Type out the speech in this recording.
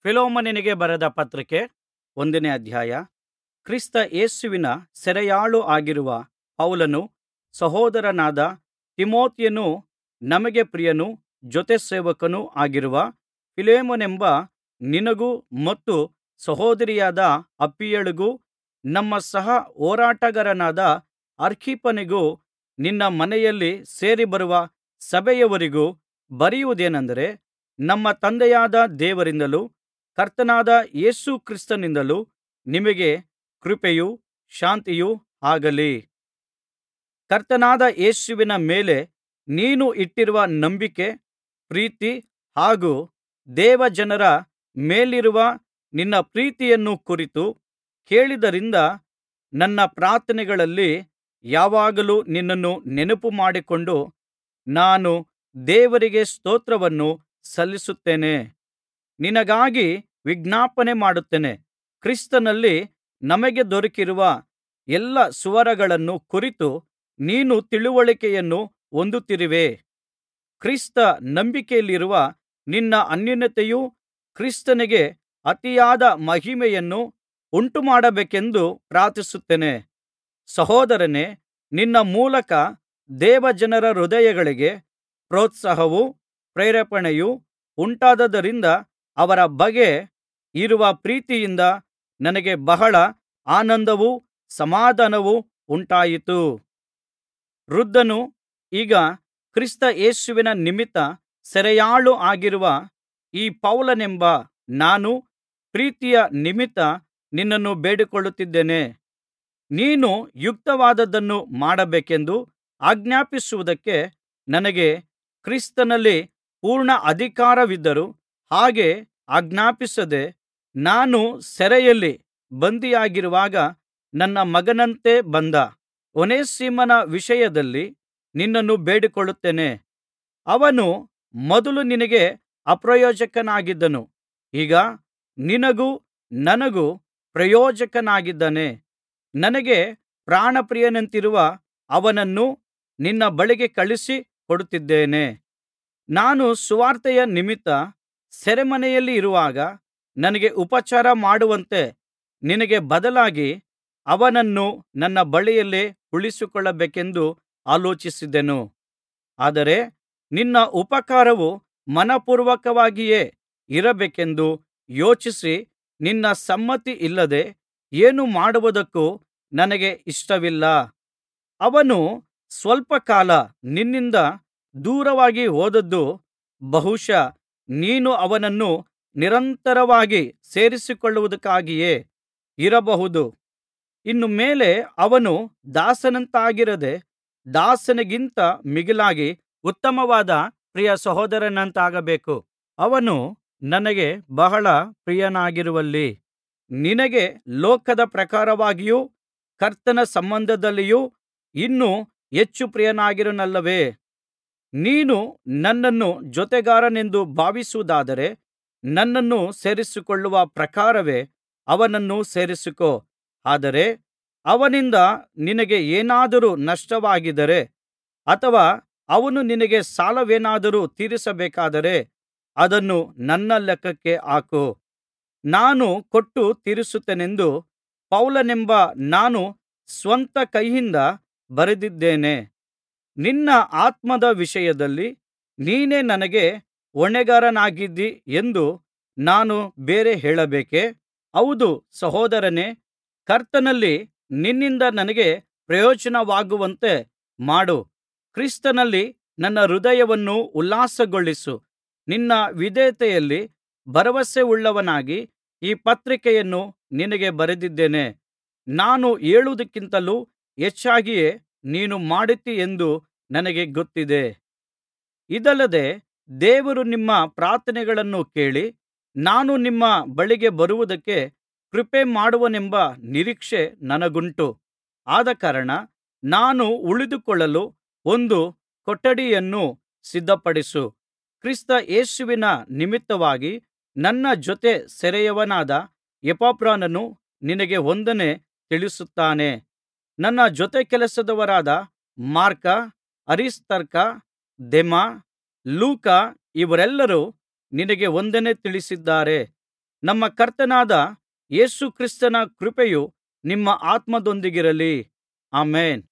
ಫಿಲೋಮೋನನಿಗೆ ಬರೆದ ಪತ್ರಿಕೆ ಒಂದನೇ ಅಧ್ಯಾಯ ಕ್ರಿಸ್ತ ಯೇಸುವಿನ ಸೆರೆಯಾಳು ಆಗಿರುವ ಪೌಲನೂ ಸಹೋದರನಾದ ತಿಮೊಥೆಯನೂ ನಮಗೆ ಪ್ರಿಯನೂ ಜೊತೆಸೇವಕನೂ ಆಗಿರುವ ಫಿಲೆಮೋನೆಂಬ ನಿನಗೂ ಮತ್ತು ಸಹೋದರಿಯಾದ ಅಪ್ಫಿಯಳಿಗೂ ನಮ್ಮ ಸಹ ಹೋರಾಟಗಾರನಾದ ಅರ್ಖಿಪ್ಪನಿಗೂ ನಿನ್ನ ಮನೆಯಲ್ಲಿ ಸೇರಿಬರುವ ಸಭೆಯವರಿಗೂ ಬರೆಯುವುದೇನಂದರೆ ನಮ್ಮ ತಂದೆಯಾದ ದೇವರಿಂದಲೂ ಕರ್ತನಾದ ಯೇಸು ಕ್ರಿಸ್ತನಿಂದಲೂ ನಿಮಗೆ ಕೃಪೆಯೂ ಶಾಂತಿಯೂ ಆಗಲಿ ಕರ್ತನಾದ ಯೇಸುವಿನ ಮೇಲೆ ನೀನು ಇಟ್ಟಿರುವ ನಂಬಿಕೆ ಪ್ರೀತಿ ಹಾಗೂ ದೇವಜನರ ಮೇಲಿರುವ ನಿನ್ನ ಪ್ರೀತಿಯನ್ನು ಕುರಿತು ಕೇಳಿದ್ದರಿಂದ ನನ್ನ ಪ್ರಾರ್ಥನೆಗಳಲ್ಲಿ ಯಾವಾಗಲೂ ನಿನ್ನನ್ನು ನೆನಪುಮಾಡಿಕೊಂಡು ನಾನು ದೇವರಿಗೆ ಸ್ತೋತ್ರವನ್ನು ಸಲ್ಲಿಸುತ್ತೇನೆ ನಿನಗಾಗಿ ವಿಜ್ಞಾಪನೆ ಮಾಡುತ್ತೇನೆ ಕ್ರಿಸ್ತನಲ್ಲಿ ನಮಗೆ ದೊರಕಿರುವ ಎಲ್ಲಾ ಸುವರಗಳನ್ನು ಕುರಿತು ನೀನು ತಿಳುವಳಿಕೆಯನ್ನು ಹೊಂದುತ್ತಿರುವೆ ಕ್ರಿಸ್ತ ನಂಬಿಕೆಯಲ್ಲಿರುವ ನಿನ್ನ ಅನ್ಯೋನ್ಯತೆಯು ಕ್ರಿಸ್ತನಿಗೆ ಅತಿಯಾದ ಮಹಿಮೆಯನ್ನು ಉಂಟುಮಾಡಬೇಕೆಂದು ಪ್ರಾರ್ಥಿಸುತ್ತೇನೆ ಸಹೋದರನೇ ನಿನ್ನ ಮೂಲಕ ದೇವಜನರ ಹೃದಯಗಳಿಗೆ ಪ್ರೋತ್ಸಾಹವೂ ಪ್ರೇರಣೆಯೂ ಉಂಟಾದುದರಿಂದ ಅವರ ಬಗ್ಗೆ ಇರುವ ಪ್ರೀತಿಯಿಂದ ನನಗೆ ಬಹಳ ಆನಂದವೂ ಸಮಾಧಾನವೂ ಉಂಟಾಯಿತು ವೃದ್ಧನೂ ಈಗ ಕ್ರಿಸ್ತ ಯೇಸುವಿನ ನಿಮಿತ್ತ ಸೆರೆಯಾಳು ಆಗಿರುವ ಈ ಪೌಲನೆಂಬ ನಾನು ಪ್ರೀತಿಯ ನಿಮಿತ್ತ ನಿನ್ನನ್ನು ಬೇಡಿಕೊಳ್ಳುತ್ತಿದ್ದೇನೆ ನೀನು ಯುಕ್ತವಾದದ್ದನ್ನು ಮಾಡಬೇಕೆಂದು ಆಜ್ಞಾಪಿಸುವುದಕ್ಕೆ ನನಗೆ ಕ್ರಿಸ್ತನಲ್ಲಿ ಪೂರ್ಣ ಅಧಿಕಾರವಿದ್ದರೂ ಹಾಗೆ ಆಜ್ಞಾಪಿಸದೆ ನಾನು ಸೆರೆಯಲ್ಲಿ ಬಂಧಿಯಾಗಿರುವಾಗ ನನ್ನ ಮಗನಂತೆ ಬಂದ ಒನೇಸಿಮನ ವಿಷಯದಲ್ಲಿ ನಿನ್ನನ್ನು ಬೇಡಿಕೊಳ್ಳುತ್ತೇನೆ ಅವನು ಮೊದಲು ನಿನಗೆ ಅಪ್ರಯೋಜಕನಾಗಿದ್ದನು ಈಗ ನಿನಗೂ ನನಗೂ ಪ್ರಯೋಜಕನಾಗಿದ್ದಾನೆ ನನಗೆ ಪ್ರಾಣಪ್ರಿಯನಂತಿರುವ ಅವನನ್ನು ನಿನ್ನ ಬಳಿಗೆ ಕಳುಹಿಸಿ ಕೊಡುತ್ತಿದ್ದೇನೆ ನಾನು ಸುವಾರ್ತೆಯ ನಿಮಿತ್ತ ಸೆರೆಮನೆಯಲ್ಲಿರುವಾಗ ನನಗೆ ಉಪಚಾರ ಮಾಡುವಂತೆ ನಿನಗೆ ಬದಲಾಗಿ ಅವನನ್ನು ನನ್ನ ಬಳಿಯಲ್ಲೇ ಉಳಿಸಿಕೊಳ್ಳಬೇಕೆಂದು ಆಲೋಚಿಸಿದೆನು ಆದರೆ ನಿನ್ನ ಉಪಕಾರವು ಮನಃಪೂರ್ವಕವಾಗಿಯೇ ಇರಬೇಕೆಂದು ಯೋಚಿಸಿ ನಿನ್ನ ಸಮ್ಮತಿಯಿಲ್ಲದೆ ಏನೂ ಮಾಡುವುದಕ್ಕೂ ನನಗೆ ಇಷ್ಟವಿಲ್ಲ ಅವನು ಸ್ವಲ್ಪ ಕಾಲ ನಿನ್ನಿಂದ ದೂರವಾಗಿ ಹೋದದ್ದು ಬಹುಶಃ ನೀನು ಅವನನ್ನು ನಿರಂತರವಾಗಿ ಸೇರಿಸಿಕೊಳ್ಳುವುದಕ್ಕಾಗಿಯೇ ಇರಬಹುದು ಇನ್ನು ಮೇಲೆ ಅವನು ದಾಸನಂತಾಗಿರದೆ ದಾಸನಿಗಿಂತ ಮಿಗಿಲಾಗಿ ಉತ್ತಮವಾದ ಪ್ರಿಯ ಸಹೋದರನಂತಾಗಬೇಕು ಅವನು ನನಗೆ ಬಹಳ ಪ್ರಿಯನಾಗಿರುವಲ್ಲಿ ನಿನಗೆ ಲೋಕದ ಪ್ರಕಾರವಾಗಿಯೂ ಕರ್ತನ ಸಂಬಂಧದಲ್ಲಿಯೂ ಇನ್ನೂ ಹೆಚ್ಚು ಪ್ರಿಯನಾಗಿರುವನಲ್ಲವೇ ನೀನು ನನ್ನನ್ನು ಜೊತೆಗಾರನೆಂದು ಭಾವಿಸುವುದಾದರೆ ನನ್ನನ್ನು ಸೇರಿಸಿಕೊಳ್ಳುವ ಪ್ರಕಾರವೇ ಅವನನ್ನು ಸೇರಿಸಿಕೋ ಆದರೆ ಅವನಿಂದ ನಿನಗೆ ಏನಾದರೂ ನಷ್ಟವಾಗಿದ್ದರೆ ಅಥವಾ ಅವನು ನಿನಗೆ ಸಾಲವೇನಾದರೂ ತೀರಿಸಬೇಕಾದರೆ ಅದನ್ನು ನನ್ನ ಲೆಕ್ಕಕ್ಕೆ ಹಾಕು ನಾನು ಕೊಟ್ಟು ತೀರಿಸುತ್ತೇನೆಂದು ಪೌಲನೆಂಬ ನಾನು ಸ್ವಂತ ಕೈಯಿಂದ ಬರೆದಿದ್ದೇನೆ ನಿನ್ನ ಆತ್ಮದ ವಿಷಯದಲ್ಲಿ ನೀನೇ ನನಗೆ ಹೊಣೆಗಾರನಾಗಿದ್ದಿ ಎಂದು ನಾನು ಬೇರೆ ಹೇಳಬೇಕೇ ಹೌದು ಸಹೋದರನೇ ಕರ್ತನಲ್ಲಿ ನಿನ್ನಿಂದ ನನಗೆ ಪ್ರಯೋಜನವಾಗುವಂತೆ ಮಾಡು ಕ್ರಿಸ್ತನಲ್ಲಿ ನನ್ನ ಹೃದಯವನ್ನು ಉಲ್ಲಾಸಗೊಳಿಸು ನಿನ್ನ ವಿಧೇಯತೆಯಲ್ಲಿ ಭರವಸೆಯುಳ್ಳವನಾಗಿ ಈ ಪತ್ರಿಕೆಯನ್ನು ನಿನಗೆ ಬರೆದಿದ್ದೇನೆ ನಾನು ಹೇಳುವುದಕ್ಕಿಂತಲೂ ಹೆಚ್ಚಾಗಿಯೇ ನೀನು ಮಾಡುತ್ತೀ ಎಂದು ನನಗೆ ಗೊತ್ತಿದೆ ಇದಲ್ಲದೆ ದೇವರು ನಿಮ್ಮ ಪ್ರಾರ್ಥನೆಗಳನ್ನು ಕೇಳಿ ನಾನು ನಿಮ್ಮ ಬಳಿಗೆ ಬರುವುದಕ್ಕೆ ಕೃಪೆ ಮಾಡುವನೆಂಬ ನಿರೀಕ್ಷೆ ನನಗುಂಟು ಆದಕಾರಣ ನಾನು ಉಳಿದುಕೊಳ್ಳಲು ಒಂದು ಕೊಠಡಿಯನ್ನು ಸಿದ್ಧಪಡಿಸು ಕ್ರಿಸ್ತ ಯೇಸುವಿನ ನಿಮಿತ್ತವಾಗಿ ನನ್ನ ಜೊತೆ ಸೆರೆಯವನಾದ ಎಪಫ್ರನೂ ನಿನಗೆ ವಂದನೆ ತಿಳಿಸುತ್ತಾನೆ ನನ್ನ ಜೊತೆಕೆಲಸದವರಾದ ಮಾರ್ಕ ಅರಿಸ್ತಾರ್ಕ ದೇಮ ಲೂಕ ಇವರೆಲ್ಲರೂ ನಿನಗೆ ವಂದನೆ ತಿಳಿಸಿದ್ದಾರೆ ನಮ್ಮ ಕರ್ತನಾದ ಯೇಸು ಕ್ರಿಸ್ತನ ಕೃಪೆಯು ನಿಮ್ಮ ಆತ್ಮದೊಂದಿಗಿರಲಿ ಆಮೆನ್